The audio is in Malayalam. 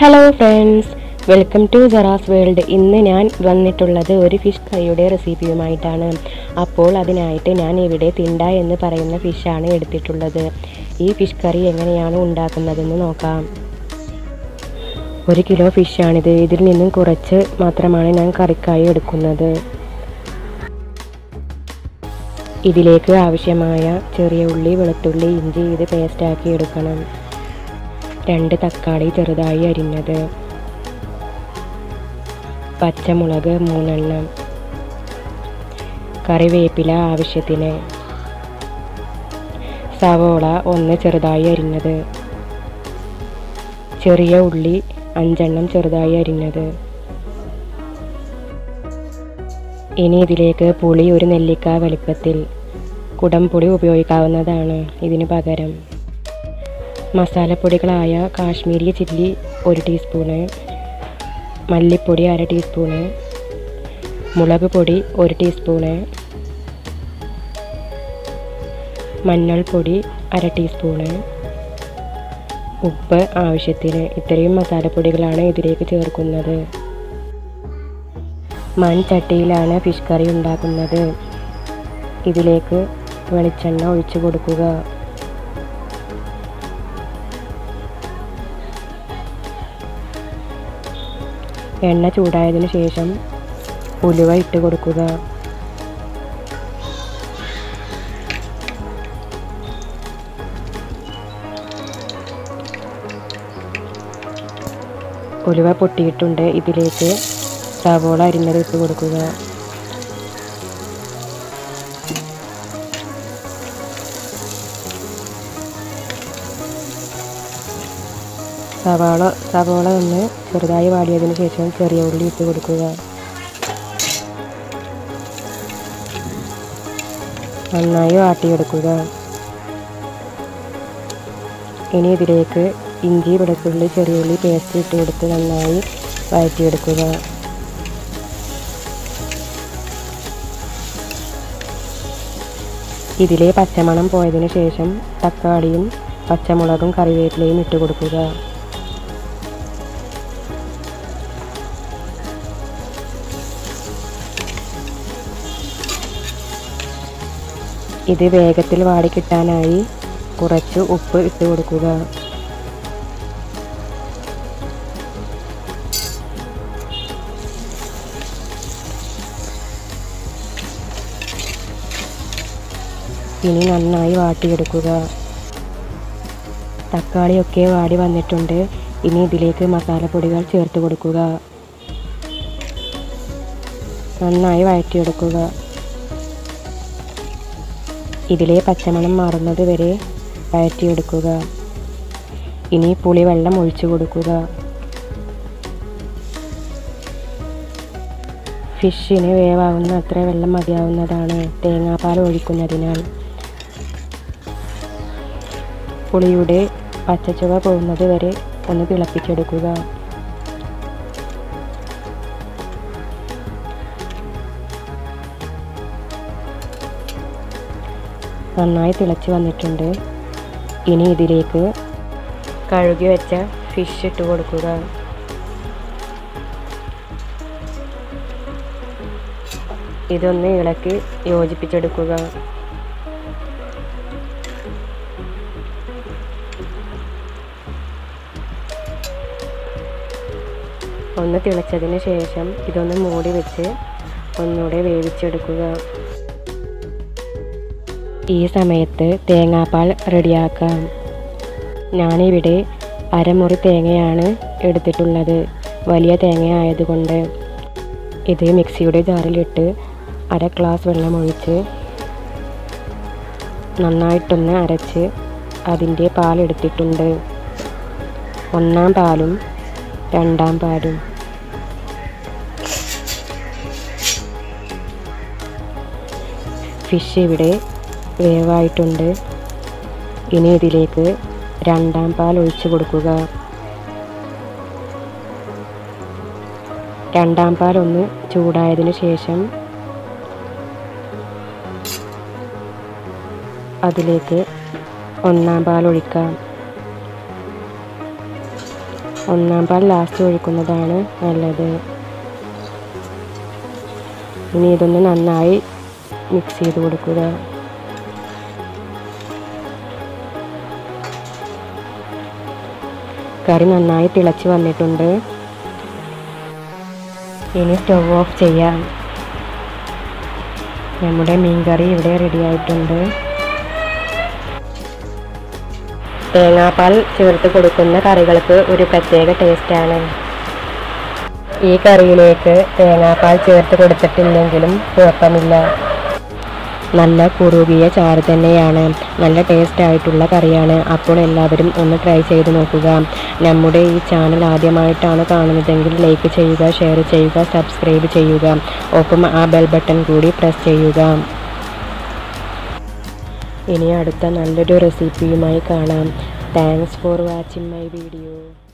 ഹലോ ഫ്രണ്ട്സ് വെൽക്കം ടു ജറാസ് വേൾഡ് ഇന്ന് ഞാൻ വന്നിട്ടുള്ളത് ഒരു ഫിഷ് കറിയുടെ റെസിപ്പിയുമായിട്ടാണ് അപ്പോൾ അതിനായിട്ട് ഞാൻ ഇവിടെ തിണ്ട എന്ന് പറയുന്ന ഫിഷാണ് എടുത്തിട്ടുള്ളത് ഈ ഫിഷ് കറി എങ്ങനെയാണ് ഉണ്ടാക്കുന്നതെന്ന് നോക്കാം ഒരു കിലോ ഫിഷാണിത് ഇതിൽ നിന്നും കുറച്ച് മാത്രമാണ് ഞാൻ കറിക്കായി എടുക്കുന്നത് ഇതിലേക്ക് ആവശ്യമായ ചെറിയ ഉള്ളി വെളുത്തുള്ളി ഇഞ്ചി ഇത് പേസ്റ്റാക്കി എടുക്കണം രണ്ട് തക്കാളി ചെറുതായി അരിഞ്ഞത് പച്ചമുളക് മൂന്നെണ്ണം കറിവേപ്പില ആവശ്യത്തിന് സവോള ഒന്ന് ചെറുതായി അരിഞ്ഞത് ചെറിയ ഉള്ളി അഞ്ചെണ്ണം ചെറുതായി അരിഞ്ഞത് ഇനി ഇതിലേക്ക് പുളി ഒരു നെല്ലിക്ക വലിപ്പത്തിൽ കുടംപുളി ഉപയോഗിക്കാവുന്നതാണ് ഇതിന് പകരം മസാലപ്പൊടികളായ കാശ്മീരി ചില്ലി ഒരു ടീസ്പൂണ് മല്ലിപ്പൊടി അര ടീസ്പൂണ് മുളക് പൊടി ഒരു ടീസ്പൂണ് മഞ്ഞൾപ്പൊടി അര ടീസ്പൂണ് ഉപ്പ് ആവശ്യത്തിന് ഇത്രയും മസാലപ്പൊടികളാണ് ഇതിലേക്ക് ചേർക്കുന്നത് മൺചട്ടിയിലാണ് ഫിഷ് കറി ഉണ്ടാക്കുന്നത് ഇതിലേക്ക് വെളിച്ചെണ്ണ ഒഴിച്ചു കൊടുക്കുക എണ്ണ ചൂടായതിനു ശേഷം ഉലുവ ഇട്ട് കൊടുക്കുക ഉലുവ പൊട്ടിയിട്ടുണ്ട് ഇതിലേക്ക് സവോള അരിഞ്ഞത് ഇട്ട് കൊടുക്കുക സവാള സവോള ഒന്ന് ചെറുതായി വാടിയതിന് ശേഷം ചെറിയ ഉള്ളി ഇട്ട് കൊടുക്കുക നന്നായി വാട്ടിയെടുക്കുക ഇനി ഇതിലേക്ക് ഇഞ്ചി വെളുത്തുള്ളി ചെറിയുള്ളി പേസ്റ്റ് ഇട്ട് കൊടുത്ത് നന്നായി വഴറ്റിയെടുക്കുക ഇതിലെ പച്ചമണം പോയതിനു ശേഷം തക്കാളിയും പച്ചമുളകും കറിവേപ്പിലയും ഇട്ട് കൊടുക്കുക ഇത് വേഗത്തിൽ വാടിക്കിട്ടാനായി കുറച്ച് ഉപ്പ് ഇട്ട് കൊടുക്കുക ഇനി നന്നായി വാട്ടിയെടുക്കുക തക്കാളിയൊക്കെ വാടി വന്നിട്ടുണ്ട് ഇനി ഇതിലേക്ക് മസാലപ്പൊടികൾ ചേർത്ത് കൊടുക്കുക നന്നായി വഴറ്റിയെടുക്കുക ഇതിലെ പച്ചമണം മാറുന്നത് വരെ വഴറ്റിയെടുക്കുക ഇനി പുളിവെള്ളം ഒഴിച്ചു കൊടുക്കുക ഫിഷിന് വേവാവുന്ന അത്ര വെള്ളം മതിയാവുന്നതാണ് തേങ്ങാപ്പാൽ ഒഴിക്കുന്നതിനാൽ പുളിയുടെ പച്ചച്ചുവ പോകുന്നത് വരെ ഒന്ന് തിളപ്പിച്ചെടുക്കുക നന്നായി തിളച്ച് വന്നിട്ടുണ്ട് ഇനി ഇതിലേക്ക് കഴുകി വെച്ച ഫിഷ് ഇട്ട് കൊടുക്കുക ഇതൊന്ന് ഇളക്കി യോജിപ്പിച്ചെടുക്കുക ഒന്ന് തിളച്ചതിന് ശേഷം ഇതൊന്ന് മൂടി വെച്ച് ഒന്നുകൂടെ വേവിച്ചെടുക്കുക ഈ സമയത്ത് തേങ്ങാപ്പാൽ റെഡിയാക്കാം ഞാനിവിടെ അരമുറി തേങ്ങയാണ് എടുത്തിട്ടുള്ളത് വലിയ തേങ്ങ ആയതുകൊണ്ട് ഇത് മിക്സിയുടെ ജാറിലിട്ട് അര ഗ്ലാസ് വെള്ളം ഒഴിച്ച് നന്നായിട്ടൊന്ന് അരച്ച് അതിൻ്റെ പാലെടുത്തിട്ടുണ്ട് ഒന്നാം പാലും രണ്ടാം പാലും ഫിഷ് ഇവിടെ വേവായിട്ടുണ്ട് ഇനി ഇതിലേക്ക് രണ്ടാം പാൽ ഒഴിച്ചു കൊടുക്കുക രണ്ടാം പാൽ ഒന്ന് ചൂടായതിന് ശേഷം അതിലേക്ക് ഒന്നാം പാൽ ഒഴിക്കാം ഒന്നാം പാൽ ലാസ്റ്റ് ഒഴിക്കുന്നതാണ് നല്ലത് ഇനി ഇതൊന്ന് നന്നായി മിക്സ് ചെയ്ത് കൊടുക്കുക കറി നന്നായി തിളച്ച് വന്നിട്ടുണ്ട് ഇനി സ്റ്റവ് ഓഫ് ചെയ്യാം നമ്മുടെ മീൻകറി ഇവിടെ റെഡി ആയിട്ടുണ്ട് തേങ്ങാപ്പാൽ ചേർത്ത് കൊടുക്കുന്ന കറികൾക്ക് ഒരു പ്രത്യേക ടേസ്റ്റാണ് ഈ കറിയിലേക്ക് തേങ്ങാപ്പാൽ ചേർത്ത് കൊടുത്തിട്ടില്ലെങ്കിലും കുഴപ്പമില്ല നല്ല കുറുകിയ ചാറ് തന്നെയാണ് നല്ല ടേസ്റ്റ് ആയിട്ടുള്ള കറിയാണ് അപ്പോൾ എല്ലാവരും ഒന്ന് ട്രൈ ചെയ്ത് നോക്കുക നമ്മുടെ ഈ ചാനൽ ആദ്യമായിട്ടാണ് കാണുന്നതെങ്കിൽ ലൈക്ക് ചെയ്യുക ഷെയർ ചെയ്യുക സബ്സ്ക്രൈബ് ചെയ്യുക ഒപ്പം ആ ബെൽ ബട്ടൺ കൂടി പ്രസ് ചെയ്യുക ഇനി അടുത്ത നല്ലൊരു റെസിപ്പിയുമായി കാണാം thanks for watching my video